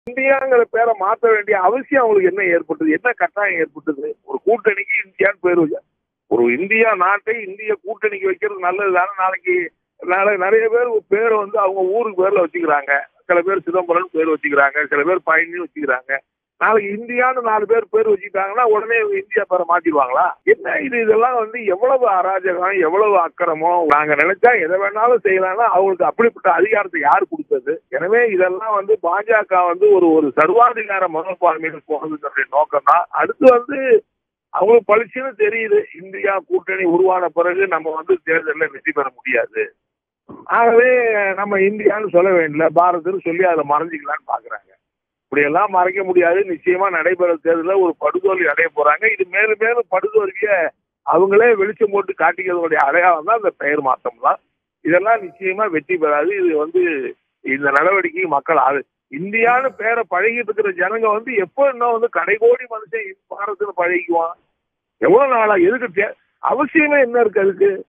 இந்தியாங்கிற பேரை மாற்ற வேண்டிய அவசியம் அவங்களுக்கு என்ன ஏற்பட்டது என்ன கட்டாயம் ஏற்பட்டது ஒரு கூட்டணிக்கு இந்தியான்னு பேர் வச்சா ஒரு இந்தியா நாட்டை இந்திய கூட்டணிக்கு வைக்கிறது நல்லது தானே நாளைக்கு நாளை நிறைய பேர் பேரை வந்து அவங்க ஊருக்கு பேர்ல வச்சுக்கிறாங்க சில பேர் சிதம்பரம் பேர் வச்சுக்கிறாங்க சில பேர் பயணி வச்சுக்கிறாங்க நாளைக்கு இந்தியான்னு நாலு பேர் பேர் வச்சுக்கிட்டாங்கன்னா உடனே இவங்க இந்தியா பேரை மாத்திடுவாங்களா என்ன இது இதெல்லாம் வந்து எவ்வளவு அராஜகம் எவ்வளவு அக்கிரமம் நாங்க நினைச்சா எதை வேணாலும் செய்யலாம்னா அவங்களுக்கு அப்படிப்பட்ட அதிகாரத்தை யார் கொடுத்தது எனவே இதெல்லாம் வந்து பாஜக வந்து ஒரு ஒரு சர்வாதிகார மனப்பான்மையில் போனதுன்ற நோக்கம் தான் அடுத்து வந்து அவங்களுக்கு பளிச்சுன்னு தெரியுது இந்தியா கூட்டணி உருவான பிறகு நம்ம வந்து தேர்தலில் வெற்றி பெற முடியாது ஆகவே நம்ம இந்தியான்னு சொல்ல வேண்டிய பாரதன்னு சொல்லி அதை மறைஞ்சிக்கலாம்னு பாக்குறாங்க இப்படியெல்லாம் மறைக்க முடியாது நிச்சயமா நடைபெற தேர்தலில் ஒரு படுதோல்வி அடைய போறாங்க இது மேலும் மேலும் படுதோல்விய அவங்களே வெளிச்சம் போட்டு காட்டிக்கிறதுடைய அடையாளம் தான் இந்த பெயர் மாற்றம் தான் இதெல்லாம் நிச்சயமா வெற்றி பெறாது இது வந்து இந்த நடவடிக்கை மக்கள் ஆளு இந்தியான்னு பேரை பழகிட்டு இருக்கிற ஜனங்க வந்து எப்போ இன்னும் வந்து கடைகோடி மனுஷன் பாரதத்துல பழகிக்குவான் எவ்வளவு நாளா எதுக்கு தே- அவசியமே என்ன இருக்கு அதுக்கு